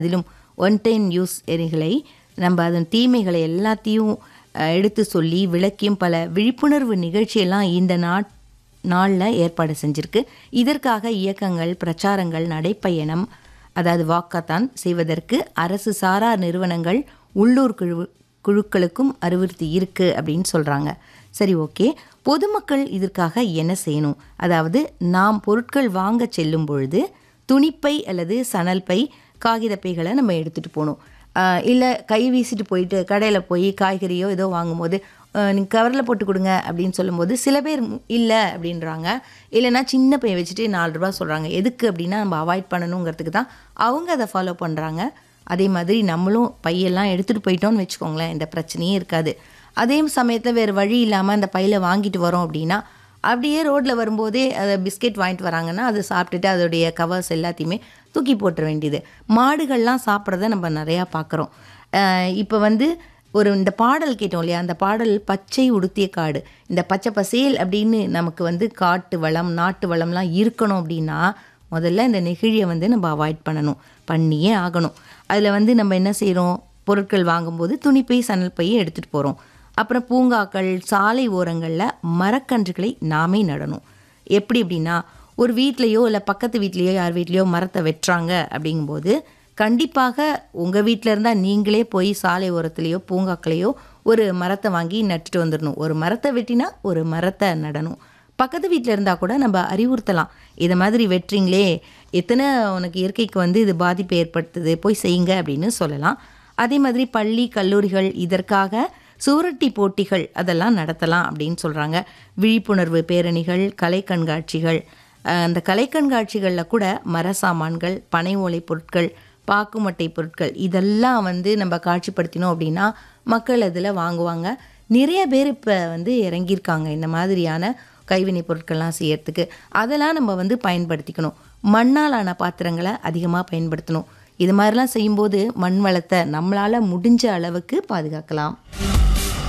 அதிலும் one time use எரிகளை நம்ம அதன் தீமைகளை எல்லாத்தையும் அஹ், எடுத்து சொல்லி விளக்கியும் பல விழிப்புணர்வு நிகழ்ச்சியெல்லாம் இந்த நாட் நாளில் ஏற்பாடு செஞ்சிருக்கு இதற்காக இயக்கங்கள் பிரச்சாரங்கள் நடைப்பயணம் அதாவது வாக்காத்தான் செய்வதற்கு அரசு சாரா நிறுவனங்கள் உள்ளூர் குழு குழுக்களுக்கும் அறிவுறுத்தி இருக்கு அப்படின்னு சொல்கிறாங்க சரி ஓகே பொதுமக்கள் இதற்காக என்ன செய்யணும் அதாவது நாம் பொருட்கள் வாங்க செல்லும் பொழுது துணிப்பை அல்லது சணல் பை காகித பைகளை நம்ம எடுத்துகிட்டு போகணும் இல்லை கை வீசிட்டு போயிட்டு கடையில் போய் காய்கறியோ ஏதோ வாங்கும்போது நீங்கள் கவரில் போட்டு கொடுங்க அப்படின்னு சொல்லும்போது சில பேர் இல்லை அப்படின்றாங்க இல்லைன்னா சின்ன பை வச்சுட்டு நாலு ரூபா சொல்கிறாங்க எதுக்கு அப்படின்னா நம்ம அவாய்ட் பண்ணணுங்கிறதுக்கு தான் அவங்க அதை ஃபாலோ பண்ணுறாங்க அதே மாதிரி நம்மளும் பையெல்லாம் எடுத்துகிட்டு போயிட்டோம்னு வச்சுக்கோங்களேன் இந்த பிரச்சனையே இருக்காது அதே சமயத்தில் வேறு வழி இல்லாமல் அந்த பையில் வாங்கிட்டு வரோம் அப்படின்னா அப்படியே ரோட்டில் வரும்போதே அதை பிஸ்கெட் வாங்கிட்டு வராங்கன்னா அதை சாப்பிட்டுட்டு அதோடைய கவர்ஸ் எல்லாத்தையுமே தூக்கி போட்டுற வேண்டியது மாடுகள்லாம் சாப்பிட்றத நம்ம நிறையா பார்க்குறோம் இப்போ வந்து ஒரு இந்த பாடல் கேட்டோம் இல்லையா அந்த பாடல் பச்சை உடுத்திய காடு இந்த பச்சை பசேல் அப்படின்னு நமக்கு வந்து காட்டு வளம் நாட்டு வளம்லாம் இருக்கணும் அப்படின்னா முதல்ல இந்த நெகிழியை வந்து நம்ம அவாய்ட் பண்ணணும் பண்ணியே ஆகணும் அதில் வந்து நம்ம என்ன செய்கிறோம் பொருட்கள் வாங்கும்போது துணிப்பை சணல் பையை எடுத்துகிட்டு போகிறோம் அப்புறம் பூங்காக்கள் சாலை ஓரங்களில் மரக்கன்றுகளை நாமே நடணும் எப்படி அப்படின்னா ஒரு வீட்லேயோ இல்லை பக்கத்து வீட்லேயோ யார் வீட்லேயோ மரத்தை வெட்டுறாங்க அப்படிங்கும்போது கண்டிப்பாக உங்கள் வீட்டில் இருந்தால் நீங்களே போய் சாலை ஓரத்துலேயோ பூங்காக்களையோ ஒரு மரத்தை வாங்கி நட்டுட்டு வந்துடணும் ஒரு மரத்தை வெட்டினா ஒரு மரத்தை நடணும் பக்கத்து வீட்டில் இருந்தால் கூட நம்ம அறிவுறுத்தலாம் இதை மாதிரி வெட்டுறீங்களே எத்தனை உனக்கு இயற்கைக்கு வந்து இது பாதிப்பு ஏற்படுத்துது போய் செய்யுங்க அப்படின்னு சொல்லலாம் அதே மாதிரி பள்ளி கல்லூரிகள் இதற்காக சுவரொட்டி போட்டிகள் அதெல்லாம் நடத்தலாம் அப்படின்னு சொல்கிறாங்க விழிப்புணர்வு பேரணிகள் கலை கண்காட்சிகள் அஹ் அந்த கலை கண்காட்சிகளில் கூட மர சாமான்கள் பனை ஓலை பொருட்கள் பாக்குமட்டை பொருட்கள் இதெல்லாம் வந்து நம்ம காட்சிப்படுத்தினோம் அப்படின்னா மக்கள் அதில் வாங்குவாங்க நிறைய பேர் இப்போ வந்து இறங்கியிருக்காங்க இந்த மாதிரியான கைவினை பொருட்கள்லாம் செய்யறதுக்கு அதெல்லாம் நம்ம வந்து பயன்படுத்திக்கணும் மண்ணால் ஆன பாத்திரங்களை அதிகமாக பயன்படுத்தணும் இது மாதிரிலாம் செய்யும்போது மண் வளத்தை நம்மளால் முடிஞ்ச அளவுக்கு பாதுகாக்கலாம்